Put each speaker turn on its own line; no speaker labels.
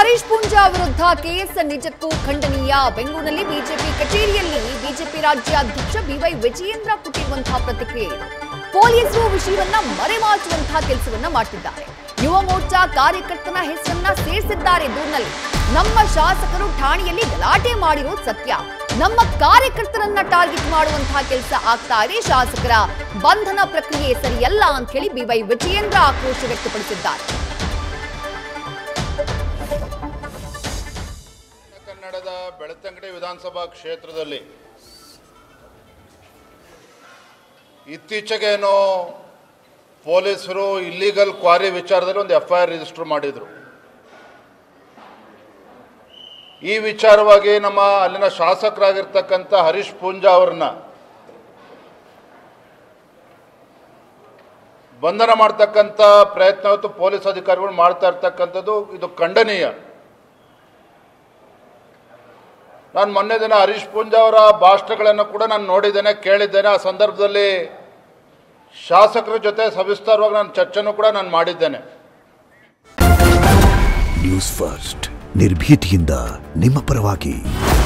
ಹರೀಶ್ ಪೂಂಜಾ ವಿರುದ್ಧ ಕೇಸ್ ನಿಜಕ್ಕೂ ಖಂಡನೀಯ ಬೆಂಗಳೂರಿನಲ್ಲಿ ಬಿಜೆಪಿ ಕಚೇರಿಯಲ್ಲಿ ಬಿಜೆಪಿ ರಾಜ್ಯಾಧ್ಯಕ್ಷ ಬಿವೈ ವಿಜಯೇಂದ್ರ ಕೊಟ್ಟಿರುವಂತಹ ಪ್ರತಿಕ್ರಿಯೆ ಇದು. ಪೊಲೀಸರು ವಿಷಯವನ್ನ ಮರೆಮಾಚುವಂತಹ ಕೆಲಸವನ್ನ ಮಾಡ್ತಿದ್ದಾರೆ ಯುವ ಮೋರ್ಚಾ ಕಾರ್ಯಕರ್ತನ ಹೆಸರನ್ನ ಸೇರಿಸಿದ್ದಾರೆ ದೂರಿನಲ್ಲಿ ನಮ್ಮ ಶಾಸಕರು ಠಾಣೆಯಲ್ಲಿ ಗಲಾಟೆ ಮಾಡಿರೋದು ಸತ್ಯ ನಮ್ಮ ಕಾರ್ಯಕರ್ತರನ್ನ ಟಾರ್ಗೆಟ್ ಮಾಡುವಂತಹ ಕೆಲಸ ಆಗ್ತಾ ಇದೆ ಶಾಸಕರ ಬಂಧನ ಪ್ರಕ್ರಿಯೆ ಸರಿಯಲ್ಲ ಅಂತ ಹೇಳಿ ಬಿವೈ ವಿಜಯೇಂದ್ರ ಆಕ್ರೋಶ ವ್ಯಕ್ತಪಡಿಸಿದ್ದಾರೆ
ಕನ್ನಡದ ಬೆಳ್ತಂಗಡಿ ವಿಧಾನಸಭಾ ಕ್ಷೇತ್ರದಲ್ಲಿ ಇತ್ತೀಚೆಗೇನೋ ಪೊಲೀಸರು ಇಲ್ಲಿಗಲ್ ಕ್ವಾರಿ ವಿಚಾರದಲ್ಲಿ ಒಂದು ಎಫ್ ಐ ಆರ್ ರಿಜಿಸ್ಟರ್ ಮಾಡಿದರು ಈ ವಿಚಾರವಾಗಿ ನಮ್ಮ ಅಲ್ಲಿನ ಶಾಸಕರಾಗಿರ್ತಕ್ಕಂಥ ಹರೀಶ್ ಪೂಂಜಾ ಅವ್ರನ್ನ ಬಂಧನ ಮಾಡ್ತಕ್ಕಂಥ ಪ್ರಯತ್ನ ಇವತ್ತು ಪೊಲೀಸ್ ಅಧಿಕಾರಿಗಳು ಮಾಡ್ತಾ ಇರ್ತಕ್ಕಂಥದ್ದು ಇದು ಖಂಡನೀಯ ನಾನು ಮೊನ್ನೆ ದಿನ ಹರೀಶ್ ಪೂಂಜಾ ಅವರ ಭಾಷಣಗಳನ್ನು ಕೂಡ ನಾನು ನೋಡಿದ್ದೇನೆ ಕೇಳಿದ್ದೇನೆ ಆ ಸಂದರ್ಭದಲ್ಲಿ ಶಾಸಕರ ಜೊತೆ ಸವಿಸ್ತಾರವಾಗಿ ನಾನು ಚರ್ಚೆನೂ ಕೂಡ ನಾನು ಮಾಡಿದ್ದೇನೆ
ನ್ಯೂಸ್ ಫಸ್ಟ್ ನಿರ್ಭೀತಿಯಿಂದ ನಿಮ್ಮ ಪರವಾಗಿ